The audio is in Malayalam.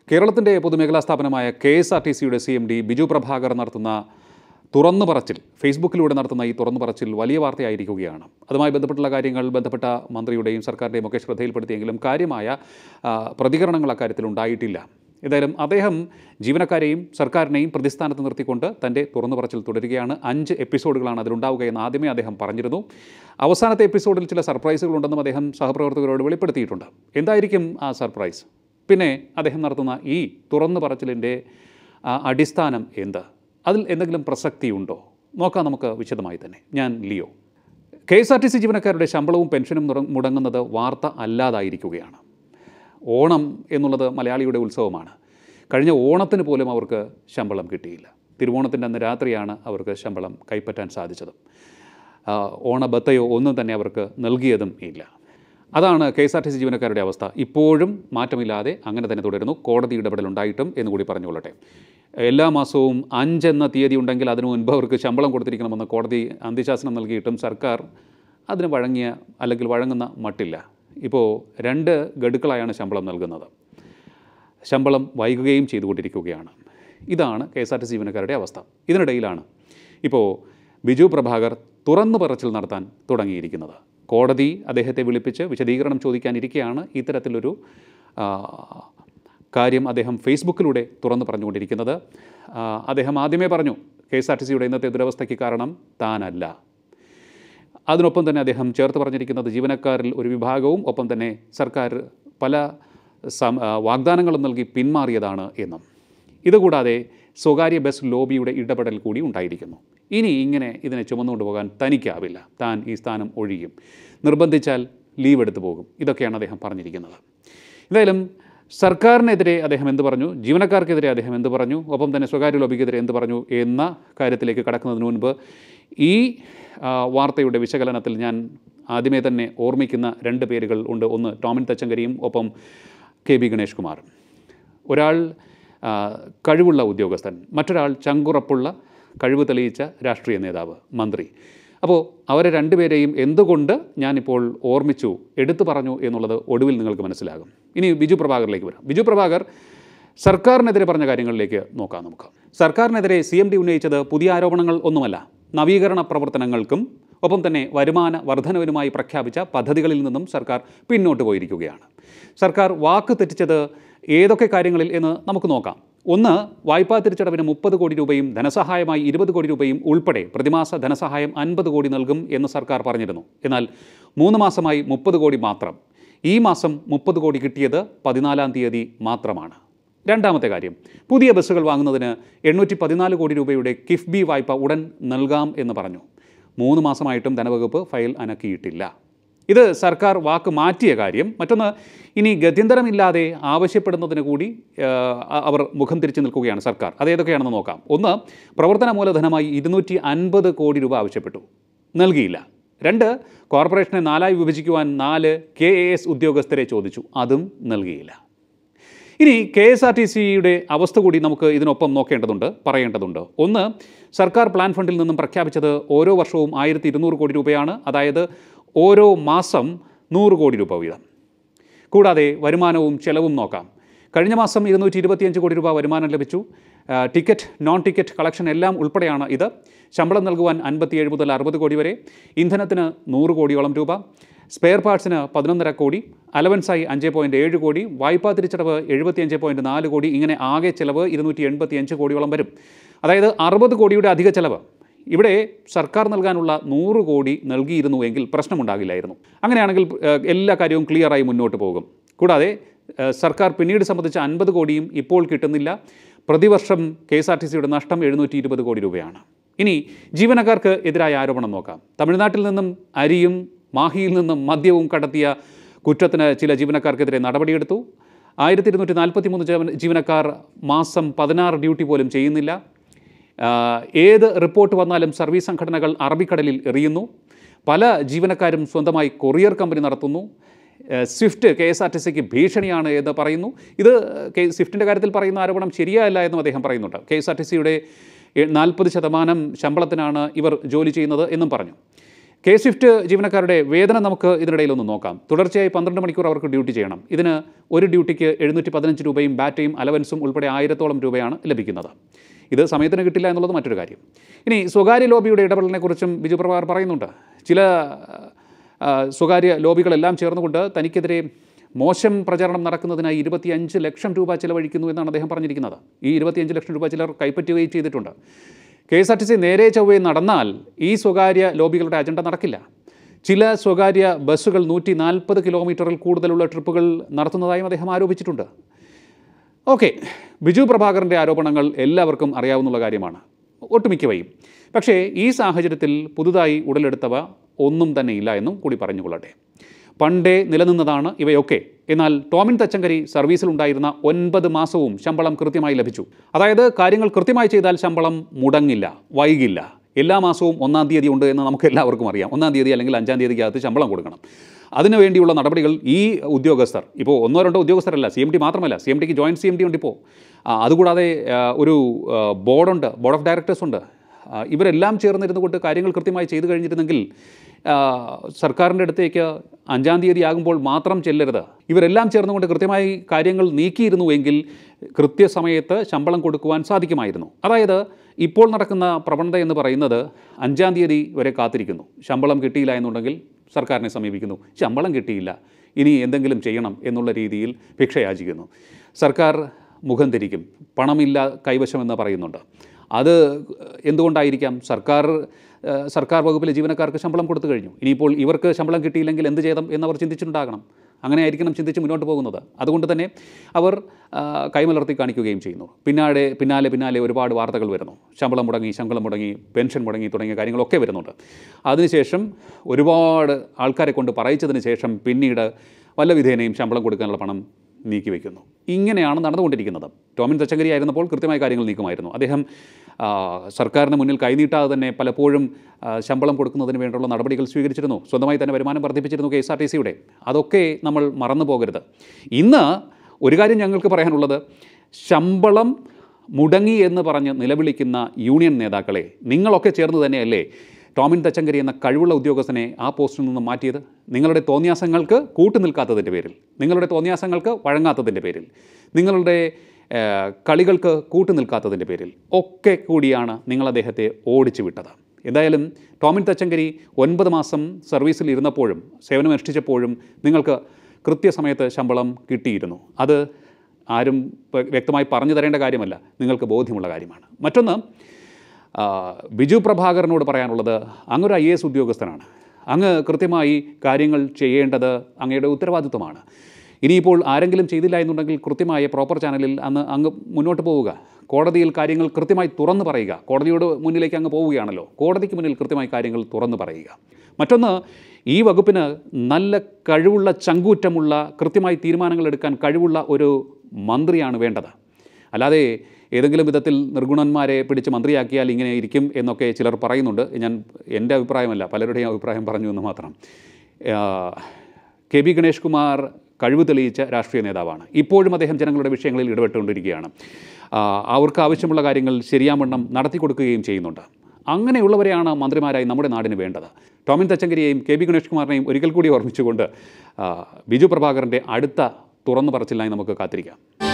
കേരളത്തിൻ്റെ പൊതുമേഖലാ സ്ഥാപനമായ കെ എസ് ആർ ടി സിയുടെ C M D Biju Prabhakar നടത്തുന്ന തുറന്നു പറച്ചിൽ ഫേസ്ബുക്കിലൂടെ നടത്തുന്ന ഈ തുറന്നു പറച്ചിൽ വലിയ വാർത്തയായിരിക്കുകയാണ് അതുമായി ബന്ധപ്പെട്ടുള്ള കാര്യങ്ങൾ ബന്ധപ്പെട്ട മന്ത്രിയുടെയും സർക്കാരിൻ്റെയും ഒക്കെ ശ്രദ്ധയിൽപ്പെടുത്തിയെങ്കിലും കാര്യമായ ആ, പ്രതികരണങ്ങൾ അക്കാര്യത്തിൽ ഉണ്ടായിട്ടില്ല ഏതായാലും അദ്ദേഹം ജീവനക്കാരെയും സർക്കാരിനെയും പ്രതിസ്ഥാനത്ത് നിർത്തിക്കൊണ്ട് തൻ്റെ തുറന്നു പറച്ചിൽ തുടരുകയാണ് അഞ്ച് എപ്പിസോഡുകളാണ് അതിലുണ്ടാവുക എന്ന് ആദ്യമേ അദ്ദേഹം പറഞ്ഞിരുന്നു അവസാനത്തെ എപ്പിസോഡിൽ ചില സർപ്രൈസുകളുണ്ടെന്നും അദ്ദേഹം സഹപ്രവർത്തകരോട് വെളിപ്പെടുത്തിയിട്ടുണ്ട് എന്തായിരിക്കും ആ സർപ്രൈസ് പിന്നെ അദ്ദേഹം നടത്തുന്ന ഈ തുറന്നു പറച്ചിലിൻ്റെ ആ, അടിസ്ഥാനം എന്ത് അതിൽ എന്തെങ്കിലും പ്രസക്തിയുണ്ടോ നോക്കാം നമുക്ക് വിശദമായി തന്നെ ഞാൻ Leo K S R T C ജീവനക്കാരുടെ ശമ്പളവും പെൻഷനും മുട- മുടങ്ങുന്നത് വാർത്ത അല്ലാതായിരിക്കുകയാണ് ഓണം എന്നുള്ളത് മലയാളിയുടെ ഉത്സവമാണ് കഴിഞ്ഞ ഓണത്തിന് പോലും അവർക്ക് ശമ്പളം കിട്ടിയില്ല തിരുവോണത്തിൻ്റെ അന്ന് രാത്രിയാണ് അവർക്ക് ശമ്പളം കൈപ്പറ്റാൻ സാധിച്ചത് ആ, ഓണബത്തയോ ഒന്നും തന്നെ അവർക്ക് നൽകിയതും ഇല്ല അതാണ് K S R T C ജീവനക്കാരുടെ അവസ്ഥ ഇപ്പോഴും മാറ്റമില്ലാതെ അങ്ങനെ തന്നെ തുടരുന്നു കോടതി ഇടപെടലുണ്ടായിട്ടും എന്നുകൂടി പറഞ്ഞുകൊള്ളട്ടെ എല്ലാ മാസവും അഞ്ചെന്ന തീയതി ഉണ്ടെങ്കിൽ അതിനു മുൻപ് അവർക്ക് ശമ്പളം കൊടുത്തിരിക്കണമെന്ന് കോടതി അന്ത്യശാസനം നൽകിയിട്ടും സർക്കാർ അതിന് വഴങ്ങിയ അല്ലെങ്കിൽ വഴങ്ങുന്ന മട്ടില്ല ഇപ്പോൾ രണ്ട് ഗഡുക്കളായാണ് ശമ്പളം നൽകുന്നത് ശമ്പളം വൈകുകയും ചെയ്തുകൊണ്ടിരിക്കുകയാണ് ഇതാണ് K S R T C ജീവനക്കാരുടെ അവസ്ഥ ഇതിനിടയിലാണ് ഇപ്പോൾ ബിജു പ്രഭാകർ തുറന്നു പറച്ചിൽ നടത്താൻ തുടങ്ങിയിരിക്കുന്നത് കോടതി അദ്ദേഹത്തെ വിളിപ്പിച്ച് വിശദീകരണം ചോദിക്കാനിരിക്കെയാണ് ഇത്തരത്തിലൊരു ആ, കാര്യം അദ്ദേഹം ഫേസ്ബുക്കിലൂടെ തുറന്നു പറഞ്ഞുകൊണ്ടിരിക്കുന്നത് ആ, അദ്ദേഹം ആദ്യമേ പറഞ്ഞു കെ എസ് ആർ ടി സിയുടെ ഇന്നത്തെ ദുരവസ്ഥയ്ക്ക് കാരണം താനല്ല അതിനൊപ്പം തന്നെ അദ്ദേഹം ചേർത്ത് പറഞ്ഞിരിക്കുന്നത് ജീവനക്കാരിൽ ഒരു വിഭാഗവും ഒപ്പം തന്നെ സർക്കാർ പല സം ആ, വാഗ്ദാനങ്ങളും നൽകി പിന്മാറിയതാണ് എന്നും ഇതുകൂടാതെ സ്വകാര്യ ബസ് ലോബിയുടെ ഇടപെടൽ കൂടി ഉണ്ടായിരിക്കുന്നു ഇനി ഇങ്ങനെ ഇതിനെ ചുമന്നുകൊണ്ട് പോകാൻ തനിക്കാവില്ല താൻ ഈ സ്ഥാനം ഒഴിയും നിർബന്ധിച്ചാൽ ലീവ് എടുത്തു പോകും ഇതൊക്കെയാണ് അദ്ദേഹം പറഞ്ഞിരിക്കുന്നത് എന്തായാലും സർക്കാരിനെതിരെ അദ്ദേഹം എന്ത് പറഞ്ഞു ജീവനക്കാർക്കെതിരെ അദ്ദേഹം എന്ത് പറഞ്ഞു ഒപ്പം തന്നെ സ്വകാര്യ ലോബിക്കെതിരെ എന്ത് പറഞ്ഞു എന്ന കാര്യത്തിലേക്ക് കടക്കുന്നതിന് മുൻപ് ഈ ആ, വാർത്തയുടെ വിശകലനത്തിൽ ഞാൻ ആദ്യമേ തന്നെ ഓർമ്മിക്കുന്ന രണ്ട് പേരുകൾ ഉണ്ട് ഒന്ന് ടോമിൻ തച്ചങ്കരിയും ഒപ്പം കെ ബി ഗണേഷ് കുമാറും ഒരാൾ ആ, കഴിവുള്ള ഉദ്യോഗസ്ഥൻ മറ്റൊരാൾ ചങ്കുറപ്പുള്ള കഴിവ് തെളിയിച്ച രാഷ്ട്രീയ നേതാവ് മന്ത്രി അപ്പോൾ അവരെ രണ്ടുപേരെയും എന്തുകൊണ്ട് ഞാനിപ്പോൾ ഓർമ്മിച്ചു എടുത്തു പറഞ്ഞു എന്നുള്ളത് ഒടുവിൽ നിങ്ങൾക്ക് മനസ്സിലാകും ഇനി ബിജു പ്രഭാകറിലേക്ക് വരാം ബിജു പ്രഭാകർ സർക്കാരിനെതിരെ പറഞ്ഞ കാര്യങ്ങളിലേക്ക് നോക്കാം നമുക്ക് സർക്കാരിനെതിരെ സി എം ഡി ഉന്നയിച്ചത് പുതിയ ആരോപണങ്ങൾ ഒന്നുമല്ല നവീകരണ പ്രവർത്തനങ്ങൾക്കും ഒപ്പം തന്നെ വരുമാന വർധനവിനുമായി പ്രഖ്യാപിച്ച പദ്ധതികളിൽ നിന്നും സർക്കാർ പിന്നോട്ട് പോയിരിക്കുകയാണ് സർക്കാർ വാക്ക് തെറ്റിച്ചത് ഏതൊക്കെ കാര്യങ്ങളിൽ എന്ന് നമുക്ക് നോക്കാം ഒന്ന് വായ്പാ തിരിച്ചടവിന് മുപ്പത് കോടി രൂപയും ധനസഹായമായി ഇരുപത് കോടി രൂപയും ഉൾപ്പെടെ പ്രതിമാസ ധനസഹായം അൻപത് കോടി നൽകും എന്ന് സർക്കാർ പറഞ്ഞിരുന്നു എന്നാൽ മൂന്ന് മാസമായി മുപ്പത് കോടി മാത്രം ഈ മാസം മുപ്പത് കോടി കിട്ടിയത് പതിനാലാം തീയതി മാത്രമാണ് രണ്ടാമത്തെ കാര്യം പുതിയ ബസ്സുകൾ വാങ്ങുന്നതിന് എണ്ണൂറ്റി പതിനാല് കോടി രൂപയുടെ കിഫ്ബി വായ്പ ഉടൻ നൽകാം എന്ന് പറഞ്ഞു മൂന്ന് മാസമായിട്ടും ധനവകുപ്പ് ഫയൽ അനക്കിയിട്ടില്ല ഇത് സർക്കാർ വാക്ക് മാറ്റിയ കാര്യം മറ്റൊന്ന് ഇനി ഗത്യന്തരമില്ലാതെ ആവശ്യപ്പെടുന്നതിന് കൂടി ആ, അവർ മുഖം തിരിച്ചു നിൽക്കുകയാണ് സർക്കാർ അതേതൊക്കെയാണെന്ന് നോക്കാം ഒന്ന് പ്രവർത്തന മൂലധനമായി ഇരുന്നൂറ്റി അൻപത് കോടി രൂപ ആവശ്യപ്പെട്ടു നൽകിയില്ല രണ്ട് കോർപ്പറേഷനെ നാലായി വിഭജിക്കുവാൻ നാല് കെ എ എസ് ഉദ്യോഗസ്ഥരെ ചോദിച്ചു അതും നൽകിയില്ല ഇനി കെ എസ് ആർ ടി സിയുടെ അവസ്ഥ കൂടി നമുക്ക് ഇതിനൊപ്പം നോക്കേണ്ടതുണ്ട് പറയേണ്ടതുണ്ട് ഒന്ന് സർക്കാർ പ്ലാൻ ഫണ്ടിൽ നിന്നും പ്രഖ്യാപിച്ചത് ഓരോ വർഷവും ആയിരത്തി ഇരുന്നൂറ് കോടി രൂപയാണ് അതായത് ഓരോ മാസം നൂറ് കോടി രൂപ വീതം കൂടാതെ വരുമാനവും ചെലവും നോക്കാം കഴിഞ്ഞ മാസം ഇരുന്നൂറ്റി ഇരുപത്തിയഞ്ച് കോടി രൂപ വരുമാനം ലഭിച്ചു ആ, ടിക്കറ്റ് നോൺ ടിക്കറ്റ് കളക്ഷൻ എല്ലാം ഉൾപ്പെടെയാണ് ഇത് ശമ്പളം നൽകുവാൻ അൻപത്തിയേഴ് മുതൽ അറുപത് കോടി വരെ ഇന്ധനത്തിന് നൂറ് കോടിയോളം രൂപ സ്പെയർ പാർട്സിന് പതിനൊന്നര കോടി അലവൻസായി അഞ്ച് പോയിൻറ്റ് ഏഴ് കോടി വായ്പാ തിരിച്ചടവ് എഴുപത്തിയഞ്ച് പോയിൻറ്റ് നാല് കോടി ഇങ്ങനെ ആകെ ചെലവ് ഇരുന്നൂറ്റി എൺപത്തിയഞ്ച് കോടിയോളം വരും അതായത് അറുപത് കോടിയുടെ അധിക ചെലവ് ഇവിടെ സർക്കാർ നൽകാനുള്ള നൂറ് കോടി നൽകിയിരുന്നു എങ്കിൽ പ്രശ്നമുണ്ടാകില്ലായിരുന്നു അങ്ങനെയാണെങ്കിൽ ഏഹ്, എല്ലാ കാര്യവും ക്ലിയറായി മുന്നോട്ട് പോകും കൂടാതെ ഏഹ്, സർക്കാർ പിന്നീട് സംബന്ധിച്ച അൻപത് കോടിയും ഇപ്പോൾ കിട്ടുന്നില്ല പ്രതിവർഷം കെ എസ് ആർ ടി സിയുടെ നഷ്ടം എഴുന്നൂറ്റി ഇരുപത് കോടി രൂപയാണ് ഇനി ജീവനക്കാർക്ക് എതിരായ ആരോപണം നോക്കാം തമിഴ്നാട്ടിൽ നിന്നും അരിയും മാഹിയിൽ നിന്നും മദ്യവും കടത്തിയ കുറ്റത്തിന് ചില ജീവനക്കാർക്കെതിരെ നടപടിയെടുത്തു ആയിരത്തി ഇരുന്നൂറ്റി നാൽപ്പത്തി മൂന്ന് ജീവനക്കാർ മാസം പതിനാറ് ഡ്യൂട്ടി പോലും ചെയ്യുന്നില്ല ആഹ് ഏത് റിപ്പോർട്ട് വന്നാലും സർവീസ് സംഘടനകൾ അറബിക്കടലിൽ എറിയുന്നു പല ജീവനക്കാരും സ്വന്തമായി കൊറിയർ കമ്പനി നടത്തുന്നു ഏഹ് Swift K S R T സിക്ക് ഭീഷണിയാണ് എന്ന് പറയുന്നു ഇത് കെ സ്വിഫ്റ്റിൻ്റെ കാര്യത്തിൽ പറയുന്ന ആരോപണം ശരിയല്ല എന്നും അദ്ദേഹം പറയുന്നുണ്ട് കെ എസ് ആർ ടി സിയുടെ നാൽപ്പത് ശതമാനം ശമ്പളത്തിനാണ് ഇവർ ജോലി ചെയ്യുന്നത് എന്നും പറഞ്ഞു കെ സ്വിഫ്റ്റ് ജീവനക്കാരുടെ വേതനം നമുക്ക് ഇതിനിടയിൽ ഒന്ന് നോക്കാം തുടർച്ചയായി പന്ത്രണ്ട് മണിക്കൂർ അവർക്ക് ഡ്യൂട്ടി ചെയ്യണം ഇതിന് ഒരു ഡ്യൂട്ടിക്ക് എഴുന്നൂറ്റി പതിനഞ്ച് രൂപയും ബാറ്റയും അലവൻസും ഉൾപ്പെടെ ആയിരത്തോളം രൂപയാണ് ലഭിക്കുന്നത് ഇത് സമയത്തിന് കിട്ടില്ല എന്നുള്ളത് മറ്റൊരു കാര്യം ഇനി സ്വകാര്യ ലോബിയുടെ ഇടപെടലിനെക്കുറിച്ചും ബിജു പ്രഭാകർ പറയുന്നുണ്ട് ചില ആ, സ്വകാര്യ ലോബികളെല്ലാം ചേർന്നുകൊണ്ട് തനിക്കെതിരെ മോശം പ്രചാരണം നടക്കുന്നതിനായി ഇരുപത്തിയഞ്ച് ലക്ഷം രൂപ ചിലവഴിക്കുന്നു എന്നാണ് അദ്ദേഹം പറഞ്ഞിരിക്കുന്നത് ഈ ഇരുപത്തിയഞ്ച് ലക്ഷം രൂപ ചിലർ കൈപ്പറ്റുകയും ചെയ്തിട്ടുണ്ട് K S R T C നേരെ ചൊവ്വേ നടന്നാൽ ഈ സ്വകാര്യ ലോബികളുടെ അജണ്ട നടക്കില്ല ചില സ്വകാര്യ ബസ്സുകൾ നൂറ്റി നാൽപ്പത് കിലോമീറ്ററിൽ കൂടുതലുള്ള ട്രിപ്പുകൾ നടത്തുന്നതായും അദ്ദേഹം ആരോപിച്ചിട്ടുണ്ട് ഓക്കെ ബിജു പ്രഭാകറിൻ്റെ ആരോപണങ്ങൾ എല്ലാവർക്കും അറിയാവുന്ന കാര്യമാണ് ഒട്ടുമിക്കവയും പക്ഷേ ഈ സാഹചര്യത്തിൽ പുതുതായി ഉടലെടുത്തവ ഒന്നും തന്നെ ഇല്ല എന്നും കൂടി പറഞ്ഞുകൊള്ളട്ടെ പണ്ടേ നിലനിന്നതാണ് ഇവയൊക്കെ എന്നാൽ ടോമിൻ തച്ചങ്കരി സർവീസിലുണ്ടായിരുന്ന ഒൻപത് മാസവും ശമ്പളം കൃത്യമായി ലഭിച്ചു അതായത് കാര്യങ്ങൾ കൃത്യമായി ചെയ്താൽ ശമ്പളം മുടങ്ങില്ല വൈകില്ല എല്ലാ മാസവും ഒന്നാം തീയതി ഉണ്ട് എന്ന് നമുക്ക് എല്ലാവർക്കും അറിയാം ഒന്നാം തീയതി അല്ലെങ്കിൽ അഞ്ചാം തീയതിക്കകത്ത് ശമ്പളം കൊടുക്കണം അതിനുവേണ്ടിയുള്ള നടപടികൾ ഈ ഉദ്യോഗസ്ഥർ ഇപ്പോൾ ഒന്നോ രണ്ടോ ഉദ്യോഗസ്ഥരല്ല സി എം ടി മാത്രമല്ല സി എം ടിക്ക് ജോയിൻറ്റ് സി എം ടി ഉണ്ട് ഇപ്പോൾ ആ, അതുകൂടാതെ ആ, ഒരു ആ, ബോർഡുണ്ട് ബോർഡ് ഓഫ് ഡയറക്ടേഴ്സ് ഉണ്ട് ആ, ഇവരെല്ലാം ചേർന്നിരുന്നു കൊണ്ട് കാര്യങ്ങൾ കൃത്യമായി ചെയ്തു കഴിഞ്ഞിരുന്നെങ്കിൽ ആ, സർക്കാരിൻ്റെ അടുത്തേക്ക് അഞ്ചാം തീയതി ആകുമ്പോൾ മാത്രം ചെല്ലരുത് ഇവരെല്ലാം ചേർന്നുകൊണ്ട് കൃത്യമായി കാര്യങ്ങൾ നീക്കിയിരുന്നു എങ്കിൽ കൃത്യസമയത്ത് ശമ്പളം കൊടുക്കുവാൻ സാധിക്കുമായിരുന്നു അതായത് ഇപ്പോൾ നടക്കുന്ന പ്രവണത എന്ന് പറയുന്നത് അഞ്ചാം തീയതി വരെ കാത്തിരിക്കുന്നു ശമ്പളം കിട്ടിയില്ല എന്നുണ്ടെങ്കിൽ സർക്കാരിനെ സമീപിക്കുന്നു ശമ്പളം കിട്ടിയില്ല ഇനി എന്തെങ്കിലും ചെയ്യണം എന്നുള്ള രീതിയിൽ ഭിക്ഷയാചിക്കുന്നു സർക്കാർ മുഖം തിരിക്കും പണമില്ല കൈവശമെന്ന് പറയുന്നുണ്ട് അത് എന്തുകൊണ്ടായിരിക്കാം സർക്കാർ ഏഹ്, സർക്കാർ വകുപ്പിലെ ജീവനക്കാർക്ക് ശമ്പളം കൊടുത്തു കഴിഞ്ഞു ഇനിയിപ്പോൾ ഇവർക്ക് ശമ്പളം കിട്ടിയില്ലെങ്കിൽ എന്ത് ചെയ്യണം എന്നവർ ചിന്തിച്ചിട്ടുണ്ടാകണം അങ്ങനെ ആയിരിക്കണം ചിന്തിച്ച് മുന്നോട്ട് പോകുന്നത് അതുകൊണ്ട് തന്നെ അവർ ആ, കൈമലർത്തി കാണിക്കുകയും ചെയ്യുന്നു പിന്നാലെ പിന്നാലെ പിന്നാലെ ഒരുപാട് വാർത്തകൾ വരുന്നു ശമ്പളം മുടങ്ങി ശമ്പളം മുടങ്ങി പെൻഷൻ മുടങ്ങി തുടങ്ങിയ കാര്യങ്ങളൊക്കെ വരുന്നുണ്ട് അതിനുശേഷം ഒരുപാട് ആൾക്കാരെ കൊണ്ട് പറയിച്ചതിന് ശേഷം പിന്നീട് വല്ല വിധേനയും ശമ്പളം കൊടുക്കാനുള്ള പണം നീക്കി വയ്ക്കുന്നു ഇങ്ങനെയാണ് നടന്നുകൊണ്ടിരിക്കുന്നത് ടോമിൻ തച്ചങ്കരി ആയിരുന്നപ്പോൾ കൃത്യമായ കാര്യങ്ങൾ നീക്കുമായിരുന്നു അദ്ദേഹം ആ, സർക്കാരിന് മുന്നിൽ കൈനീട്ടാതെ തന്നെ പലപ്പോഴും ആ, ശമ്പളം കൊടുക്കുന്നതിന് വേണ്ടിയുള്ള നടപടികൾ സ്വീകരിച്ചിരുന്നു സ്വന്തമായി തന്നെ വരുമാനം വർദ്ധിപ്പിച്ചിരുന്നു കെ എസ് ആർ ടി സിയുടെ അതൊക്കെ നമ്മൾ മറന്നു പോകരുത് ഇന്ന് ഒരു കാര്യം ഞങ്ങൾക്ക് പറയാനുള്ളത് ശമ്പളം മുടങ്ങി എന്ന് പറഞ്ഞ് നിലവിളിക്കുന്ന യൂണിയൻ നേതാക്കളെ നിങ്ങളൊക്കെ ചേർന്ന് തന്നെയല്ലേ ടോമിൻ തച്ചങ്കരി എന്ന കഴിവുള്ള ഉദ്യോഗസ്ഥനെ ആ പോസ്റ്റിൽ നിന്ന് മാറ്റിയത് നിങ്ങളുടെ തോന്നിയാസങ്ങൾക്ക് കൂട്ടുനിൽക്കാത്തതിൻ്റെ പേരിൽ നിങ്ങളുടെ തോന്നിയാസങ്ങൾക്ക് വഴങ്ങാത്തതിൻ്റെ പേരിൽ നിങ്ങളുടെ ഏഹ്, കളികൾക്ക് കൂട്ടുനിൽക്കാത്തതിൻ്റെ പേരിൽ ഒക്കെ കൂടിയാണ് നിങ്ങൾ അദ്ദേഹത്തെ ഓടിച്ചു വിട്ടത് എന്തായാലും ടോമിൻ തച്ചങ്കരി ഒൻപത് മാസം സർവീസിൽ ഇരുന്നപ്പോഴും സേവനമനുഷ്ഠിച്ചപ്പോഴും നിങ്ങൾക്ക് കൃത്യസമയത്ത് ശമ്പളം കിട്ടിയിരുന്നു അത് ആരും വ- വ്യക്തമായി പറഞ്ഞു തരേണ്ട കാര്യമല്ല നിങ്ങൾക്ക് ബോധ്യമുള്ള കാര്യമാണ് മറ്റൊന്ന് ആ, ബിജു പ്രഭാകരനോട് പറയാനുള്ളത് അങ്ങൊരു ഐ എ എസ് ഉദ്യോഗസ്ഥനാണ് അങ്ങ് കൃത്യമായി കാര്യങ്ങൾ ചെയ്യേണ്ടത് അങ്ങയുടെ ഉത്തരവാദിത്വമാണ് ഇനിയിപ്പോൾ ആരെങ്കിലും ചെയ്തില്ല എന്നുണ്ടെങ്കിൽ കൃത്യമായ പ്രോപ്പർ ചാനലിൽ അന്ന് അങ്ങ് മുന്നോട്ട് പോവുക കോടതിയിൽ കാര്യങ്ങൾ കൃത്യമായി തുറന്നു പറയുക കോടതിയോട് മുന്നിലേക്ക് അങ്ങ് പോവുകയാണല്ലോ കോടതിക്ക് മുന്നിൽ കൃത്യമായി കാര്യങ്ങൾ തുറന്നു പറയുക മറ്റൊന്ന് ഈ വകുപ്പിന് നല്ല കഴിവുള്ള ചങ്കൂറ്റമുള്ള കൃത്യമായി തീരുമാനങ്ങൾ എടുക്കാൻ കഴിവുള്ള ഒരു മന്ത്രിയാണ് വേണ്ടത് അല്ലാതെ ഏതെങ്കിലും വിധത്തിൽ നിർഗുണന്മാരെ പിടിച്ച് മന്ത്രിയാക്കിയാൽ ഇങ്ങനെ ഇരിക്കും എന്നൊക്കെ ചിലർ പറയുന്നുണ്ട് ഞാൻ എൻ്റെ അഭിപ്രായമല്ല പലരുടെയും അഭിപ്രായം പറഞ്ഞു എന്ന് മാത്രം ആ, കെ ബി ഗണേഷ് കുമാർ കഴിവ് തെളിയിച്ച രാഷ്ട്രീയ നേതാവാണ് ഇപ്പോഴും അദ്ദേഹം ജനങ്ങളുടെ വിഷയങ്ങളിൽ ഇടപെട്ടുകൊണ്ടിരിക്കുകയാണ് ആ, അവർക്ക് ആവശ്യമുള്ള കാര്യങ്ങൾ ശരിയാവണ്ണം നടത്തി കൊടുക്കുകയും ചെയ്യുന്നുണ്ട് അങ്ങനെയുള്ളവരെയാണ് മന്ത്രിമാരായി നമ്മുടെ നാടിന് വേണ്ടത് ടോമിൻ തച്ചങ്കരിയെയും കെ ബി ഗണേഷ് കുമാറിനെയും ഒരിക്കൽ കൂടി ഓർമ്മിച്ചുകൊണ്ട് ആ, ബിജു പ്രഭാകരൻ്റെ അടുത്ത തുറന്നു പറച്ചിലായി നമുക്ക് കാത്തിരിക്കാം